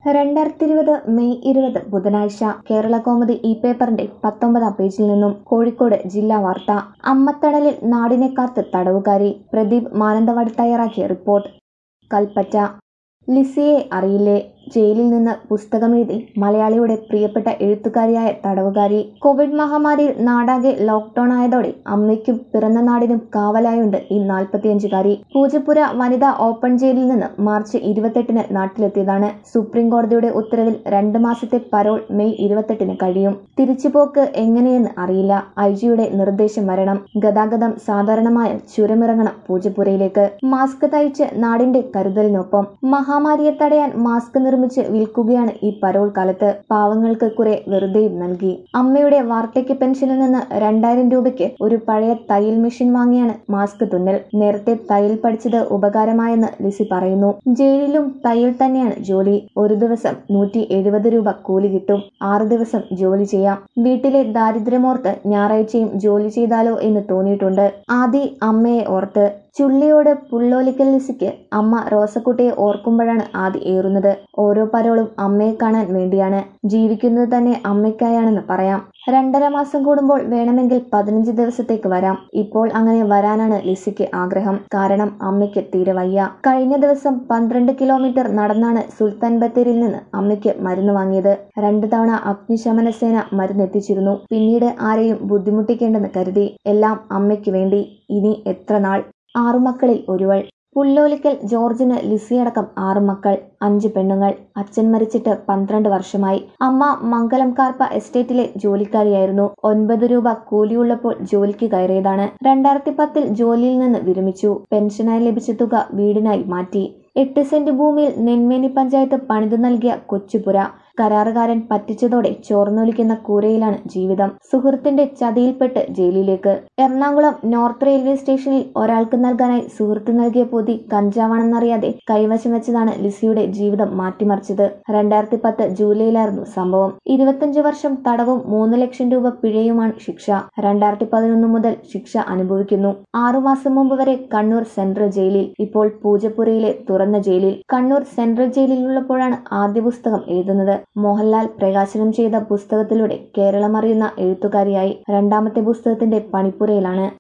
രണ്ടായിരത്തി ഇരുപത് മെയ് ഇരുപത് ബുധനാഴ്ച കേരള കോമഡി ഇ പേപ്പറിന്റെ പത്തൊമ്പതാം പേജിൽ നിന്നും കോഴിക്കോട് ജില്ലാ വാർത്ത അമ്മത്തണലിൽ നാടിനെ കാത്ത് തടവുകാരി പ്രദീപ് മാനന്തവാടി തയ്യാറാക്കിയ റിപ്പോർട്ട് കൽപ്പറ്റ ലിസിയെ അറിയില്ലേ ജയിലിൽ നിന്ന് പുസ്തകമെഴുതി മലയാളിയുടെ പ്രിയപ്പെട്ട എഴുത്തുകാരിയായ തടവുകാരി കോവിഡ് മഹാമാരിയിൽ നാടാകെ ലോക്ക്ഡൌൺ ആയതോടെ അമ്മയ്ക്കും പിറന്ന നാടിനും കാവലായുണ്ട് ഈ നാൽപ്പത്തിയഞ്ചുകാരി പൂജപ്പുര വനിതാ ഓപ്പൺ ജയിലിൽ നിന്ന് മാർച്ച് ഇരുപത്തെട്ടിന് നാട്ടിലെത്തിയതാണ് സുപ്രീം കോടതിയുടെ ഉത്തരവിൽ രണ്ട് മാസത്തെ പരോൾ മെയ് ഇരുപത്തെട്ടിന് കഴിയും തിരിച്ചുപോക്ക് എങ്ങനെയെന്ന് അറിയില്ല ഐ ജിയുടെ നിർദ്ദേശം വരണം ഗതാഗതം സാധാരണമായാൽ ചുരമിറങ്ങണം പൂജപ്പുരയിലേക്ക് മാസ്ക് തയ്ച്ച് നാടിന്റെ കരുതലിനൊപ്പം മഹാമാരിയെ തടയാൻ മാസ്ക് നിർമ്മിച്ച് വിൽക്കുകയാണ് ഈ പരോൾ കാലത്ത് പാവങ്ങൾക്ക് കുറെ വെറുതെയും നൽകി അമ്മയുടെ വാർദ്ധക്യ പെൻഷനിൽ നിന്ന് രണ്ടായിരം രൂപയ്ക്ക് ഒരു പഴയ തയ്യൽ മെഷീൻ വാങ്ങിയാണ് മാസ്ക് തുന്നൽ നേരത്തെ തയ്യൽ പഠിച്ചത് ഉപകാരമായെന്ന് ലിസി പറയുന്നു ജയിലിലും തയ്യൽ തന്നെയാണ് ജോലി ഒരു ദിവസം നൂറ്റി എഴുപത് രൂപ കൂലി കിട്ടും ആറ് ദിവസം ജോലി ചെയ്യാം വീട്ടിലെ ദാരിദ്ര്യമോർത്ത് ഞായറാഴ്ചയും ജോലി ചെയ്താലോ എന്ന് തോന്നിയിട്ടുണ്ട് ആദി അമ്മയെ ഓർത്ത് ചുള്ളിയോട് പുള്ളോലിക്കൽ ലിസിക്ക് അമ്മ റോസക്കുട്ടിയെ ഓർക്കുമ്പോഴാണ് ആദി ഏറുന്നത് ഓരോ പരോളും അമ്മയെ കാണാൻ വേണ്ടിയാണ് ജീവിക്കുന്നത് തന്നെ അമ്മയ്ക്കായാണെന്ന് പറയാം രണ്ടര മാസം കൂടുമ്പോൾ വേണമെങ്കിൽ പതിനഞ്ച് ദിവസത്തേക്ക് വരാം ഇപ്പോൾ അങ്ങനെ വരാനാണ് ലിസിക്ക് ആഗ്രഹം കാരണം അമ്മയ്ക്ക് തീരെ വയ്യ കഴിഞ്ഞ ദിവസം പന്ത്രണ്ട് കിലോമീറ്റർ നടന്നാണ് സുൽത്താൻ ബത്തേരിയിൽ നിന്ന് അമ്മയ്ക്ക് മരുന്ന് വാങ്ങിയത് രണ്ടു തവണ അഗ്നിശമന സേന മരുന്നെത്തിച്ചിരുന്നു പിന്നീട് ആരെയും ബുദ്ധിമുട്ടിക്കേണ്ടെന്ന് കരുതി എല്ലാം അമ്മയ്ക്ക് വേണ്ടി ഇനി എത്ര നാൾ ആറു മക്കളിൽ ഒരുവൾ പുല്ലോലിക്കൽ ജോർജിന് ലിസിയടക്കം ആറു മക്കൾ അഞ്ച് പെണ്ണുങ്ങൾ അച്ഛൻ മരിച്ചിട്ട് പന്ത്രണ്ട് വർഷമായി അമ്മ മംഗലം കാർപ്പ എസ്റ്റേറ്റിലെ ജോലിക്കാരിയായിരുന്നു ഒൻപത് രൂപ കൂലിയുള്ളപ്പോൾ ജോലിക്ക് കയറിയതാണ് രണ്ടായിരത്തി പത്തിൽ ജോലിയിൽ നിന്ന് വിരമിച്ചു പെൻഷനായി ലഭിച്ച തുക വീടിനായി മാറ്റി എട്ട് സെന്റ് ഭൂമിയിൽ നെന്മേനി പഞ്ചായത്ത് പണിതു നൽകിയ കൊച്ചുപുര കരാറുകാരൻ പറ്റിച്ചതോടെ ചോർന്നൊലിക്കുന്ന കൂരയിലാണ് ജീവിതം സുഹൃത്തിന്റെ ചതിയിൽപ്പെട്ട് ജയിലിലേക്ക് എറണാകുളം നോർത്ത് റെയിൽവേ സ്റ്റേഷനിൽ ഒരാൾക്ക് നൽകാനായി സുഹൃത്ത് നൽകിയ പൊതി കഞ്ചാവാണെന്നറിയാതെ കൈവശം വെച്ചതാണ് ലിസിയുടെ ജീവിതം മാറ്റിമറിച്ചത് രണ്ടായിരത്തി പത്ത് ജൂലൈയിലായിരുന്നു സംഭവം ഇരുപത്തഞ്ച് വർഷം തടവും മൂന്ന് ലക്ഷം രൂപ പിഴയുമാണ് ശിക്ഷ രണ്ടായിരത്തി പതിനൊന്ന് മുതൽ ശിക്ഷ അനുഭവിക്കുന്നു ആറുമാസം മുമ്പ് വരെ കണ്ണൂർ സെൻട്രൽ ജയിലിൽ ഇപ്പോൾ പൂജപ്പുരയിലെ തുറന്ന ജയിലിൽ കണ്ണൂർ സെൻട്രൽ ജയിലിലുള്ളപ്പോഴാണ് ആദ്യ പുസ്തകം എഴുതുന്നത് മോഹൻലാൽ പ്രകാശനം ചെയ്ത പുസ്തകത്തിലൂടെ കേരളം അറിയുന്ന എഴുത്തുകാരിയായി രണ്ടാമത്തെ പുസ്തകത്തിന്റെ പണിപ്പുരയിലാണ്